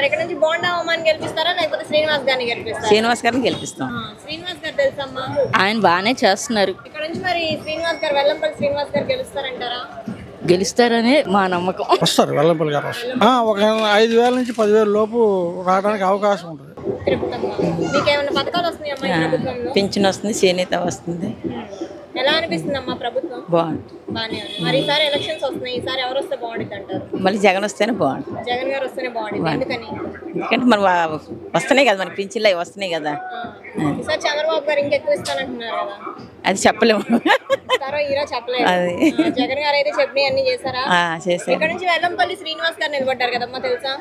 మరి ఇక్కడ నుంచి బోండా ఉమాని గెలిపిస్తారా లేకపోతే శ్రీనివాస్ గారిని గెలిపిస్తారా శ్రీనివాస్ గారిని గెలిపిస్తాం ఆ, శ్రీనివాస్ గారు తెలుసమ్మా ఆయన బాగానే చేస్తున్నారు ఇక్కడ నుంచి మరి శ్రీనివాస్ గారు వెల్లంపల్లి శ్రీనివాస్ గారు గెలుస్తారంటారా గెలుస్తారనే మా నమ్మకం వస్తారు వెల్లంపల్లి గారు వస్తారు ఆ, ఒక ఐదు వేల నుంచి పదివేల లోపు రావడానికి అవకాశం ఉంటుంది తిరుపతమ్మ మీకేమైనా పథకాలు వస్తున్నాయమ్మా ఈ ప్రభుత్వంలో పింఛన్ వస్తుంది చేనేత వస్తుంది ఎలా అనిపిస్తుందమ్మా ప్రభుత్వం బాగుంటుంది బాగానే ఉంది మరి ఈసారి ఎలక్షన్స్ వస్తున్నాయి ఈసారి ఎవరు వస్తే బాగుంటుంది అంటారు మళ్ళీ జగన్ వస్తేనే బాగుంటుంది జగన్ గారు వస్తేనే బాగుంటుంది ఎందుకని ఎందుకంటే మరి వా- వస్తున్నాయి కదా మరి పింఛన్లు అవి వస్తున్నాయి కదా ఆ, ఈసారి చంద్రబాబు గారు ఇంకెక్కువ ఇస్తానంటున్నారు కదా అది చెప్పలేము ఇస్తారో ఈరో చెప్పలేదు అది. ఆ, జగన్ గారు అయితే చెప్పినవి అన్ని చేశారా ఆ, చేశారు ఇక్కడ నుంచి వెల్లంపల్లి శ్రీనివాస్ గారు నిలబడ్డారు కదమ్మా తెలుసా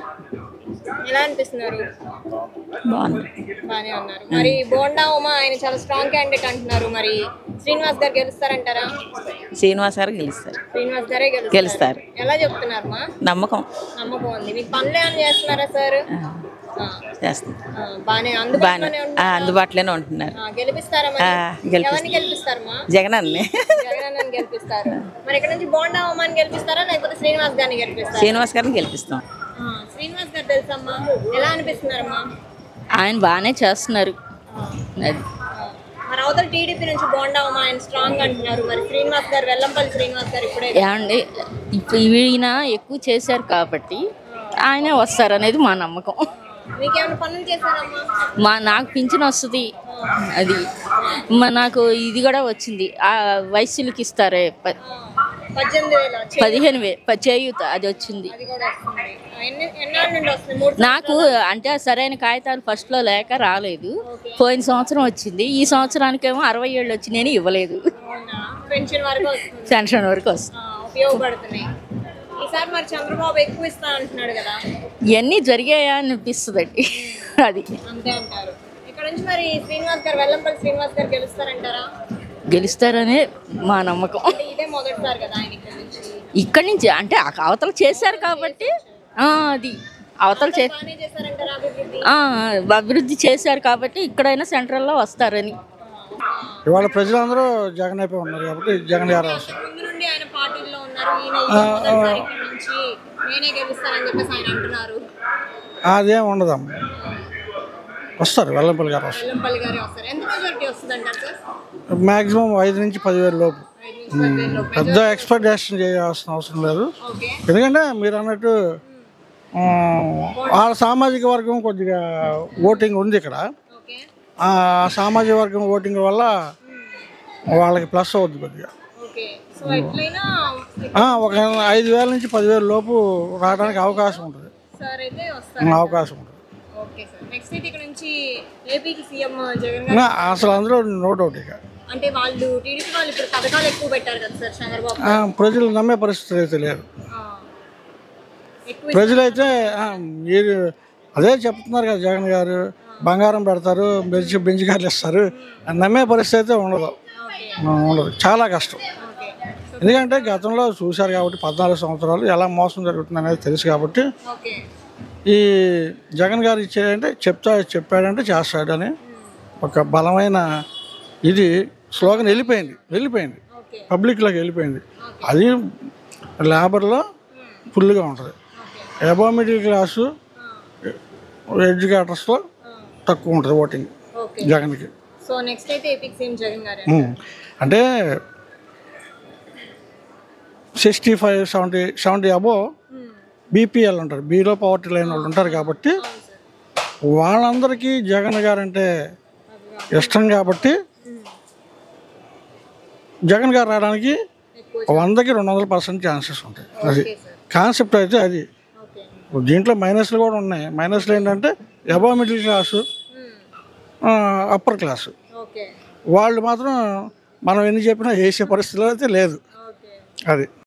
ఎలా అనిపిస్తున్నారు బాగుంది బాగానే ఉన్నారు మరి బోండా ఉమా ఆయన చాలా స్ట్రాంగ్ క్యాండిడేట్ అంటున్నారు మరి శ్రీనివాస్ గారు గెలుస్తారంటారా శ్రీనివాస్ గారు గెలుస్తారు శ్రీనివాస్ గారే గెలుస్తారు గెలుస్తారు ఎలా చెప్తున్నారు మా నమ్మకం నమ్మకం ఉంది మీకు పనులు ఏమైనా చేస్తున్నారా సార్ ఆ, చేస్తుంది ఆ, బాగానే బాగానే అందుబాటులోనే ఆ, ఉంటున్నారా? అందుబాటులోనే ఉంటున్నారు ఆ, గెలిపిస్తారా మరి ఆ, గెలిపిస్తారు. ఎవరిని గెలిపిస్తారమ్మా జగన్ అన్ని జగనన్నని గెలిపిస్తారు మరి ఇక్కడ నుంచి బోండా ఉమాని గెలిపిస్తారా లేకపోతే శ్రీనివాస్ గారిని గెలిపిస్తారా శ్రీనివాస్ గారిని గెలిపిస్తాం ఆ, శ్రీనివాస్ గారు తెలుసమ్మా ఎలా అనిపిస్తున్నారమ్మా ఆయన బాగానే చేస్తున్నారు అది ఆ, మరి అవతల టీడీపీ నుంచి బోండా ఉమా ఆయన స్ట్రాంగ్ అంటున్నారు మరి శ్రీనివాస్ గారు వెల్లంపల్లి శ్రీనివాస్ గారు ఇప్పుడే ఏమండి ఇప్పుడు ఈయన ఎక్కువ చేశారు కాబట్టి ఆయనే వస్తారు అనేది మా నమ్మకం మీకేమైనా పనులు చేశారమ్మా మా నాకు పింఛన్ వస్తుంది అది మా నాకు ఇది కూడా వచ్చింది ఆ వయసులకి ఇస్తారే ప- ఆ, పద్దెనిమిది వేలు వచ్చి- పదిహేను వే ప- చేయూత అది వచ్చింది అది కూడా వస్తుంది ఆ, ఎన్ని ఎన్నాళ్ళ నుండి వస్తుంది మూడు నాకు అంటే సరైన కాగితాలు ఫస్ట్లో లేక రాలేదు పోయిన సంవత్సరం వచ్చింది ఈ సంవత్సరానికేమో అరవై ఏళ్ళు వచ్చి నేను ఇవ్వలేదు అవునా పెన్షన్ వరకు వస్తుంది పెన్షన్ వరకు వస్తుంది ఆ, ఉపయోగపడుతున్నాయి ఈసారి మరి చంద్రబాబు ఎక్కువ ఇస్తా అంటున్నాడు కదా ఇవన్నీ జరిగాయా అనిపిస్తుందండి అది అంతే అంటారు ఇక్కడ నుంచి మరి శ్రీనివాస్ గారు వెల్లంపల్లి శ్రీనివాస్ గారు గెలుస్తారంటారా గెలుస్తారనే మా నమ్మకం అంటే ఇదే మొదటిసారి కదా ఆయన ఇక్కడ నుంచి ఇక్కడి నుంచి అంటే ఆ అవతల చేశారు కాబట్టి ఆ, అది అవతల చే బాగానే చేశారంటారా అభివృద్ధి ఆ, అభివృద్ధి చేశారు కాబట్టి ఇక్కడైనా సెంట్రల్లో వస్తారని ఇవాళ ప్రజలందరూ జగన్ అయిపోయి ఉన్నారు కాబట్టి జగన్ గారు వస్తారు ముందు నుండి ఆయన పార్టీల్లో ఉన్నారు ఈయన ఇదే మొదటిసారి ఇక్కడ నుంచి నేనే గెలుస్తానని చెప్పేసి ఆయన అంటున్నారు అదేం ఉండదమ్మ వస్తారు వెల్లంపల్లి గారు వస్తారు వెల్లంపల్లి గారే వస్తారు ఎంత మెజారిటీ వస్తుంది అంటారు సార్ మ్యాక్సిమం ఐదు నుంచి పదివేల లోపు ఐదు నుంచి పదివేల లోపు. పెద్ద ఎక్స్పెక్టేషన్ చేయాల్సిన అవసరం లేదు ఓకే ఎందుకంటే మీరు అన్నట్టు ఆ, వాళ్ళ సామాజిక వర్గం కొద్దిగా ఓటింగ్ ఉంది ఇక్కడ ఓకే ఆ సామాజిక వర్గం ఓటింగ్ వల్ల వాళ్ళకి ప్లస్ అవుద్ది కొద్దిగా ఓకే సో ఎట్లయినా ఆ, ఒక ఐదు వేల నుంచి పదివేల లోపు రావడానికి అవకాశం ఉంటుంది సార్ అయితే వస్తారు అవకాశం ఉంటుంది ఓకే సార్ నెక్స్ట్ అయితే ఇక్కడ నుంచి ఏపీకి సీఎం జగన్ గారు ఇంకా అసలు అందులో నో డౌట్ ఇక అంటే వాళ్ళు టీడీపీ వాళ్ళు ఇప్పుడు పథకాలు ఎక్కువ పెట్టారు కదా సార్ చంద్రబాబు ఆ, ప్రజలు నమ్మే పరిస్థితి అయితే లేదు ఆ. ఎక్కువ ప్రజలైతే ఆ, మీరు అదే చెప్తున్నారు కదా జగన్ గారు బంగారం పెడతారు బెంచ్ బెంచ్ కార్లు ఇస్తారు అని నమ్మే పరిస్థితి అయితే ఉండదు ఓకే ఆ, ఉండదు చాలా కష్టం ఓకే సో ఎందుకంటే గతంలో చూశారు కాబట్టి పద్నాలుగు సంవత్సరాలు ఎలా మోసం జరుగుతుంది అనేది తెలుసు కాబట్టి ఓకే ఈ జగన్ గారు ఇచ్చేదంటే చెప్తా చెప్పాడంటే చేస్తాడని ఒక బలమైన ఇది స్లోగన్ వెళ్ళిపోయింది వెళ్ళిపోయింది ఓకే పబ్లిక్లోకి వెళ్ళిపోయింది అది లేబర్లో ఫుల్గా ఉంటుంది ఎబో మిడిల్ క్లాసు ఎడ్యుకేటర్స్లో తక్కువ ఉంటుంది ఓటింగ్ ఓకే జగన్కి సో నెక్స్ట్ అయితే ఏపీకి సీఎం జగన్ గారు ఉమ్. అంటే sixty five seventy seventy above BPL ఉంటారు బీలో పవర్టీ లైన్ వాళ్ళు ఉంటారు కాబట్టి వాళ్ళందరికీ జగన్ గారు అంటే ఇష్టం కాబట్టి జగన్ గారు రావడానికి ఎక్కువ వందకి రెండు వందల పర్సెంట్ ఛాన్సెస్ ఉంటాయి అది ఓకే సార్ కాన్సెప్ట్ అయితే అది ఓకే దీంట్లో మైనస్లు కూడా ఉన్నాయి మైనస్లు ఏంటంటే above middle class upper class okay వాళ్ళు మాత్రం మనం ఎన్ని చెప్పినా వేసే పరిస్థితిలో అయితే లేదు ఓకే అది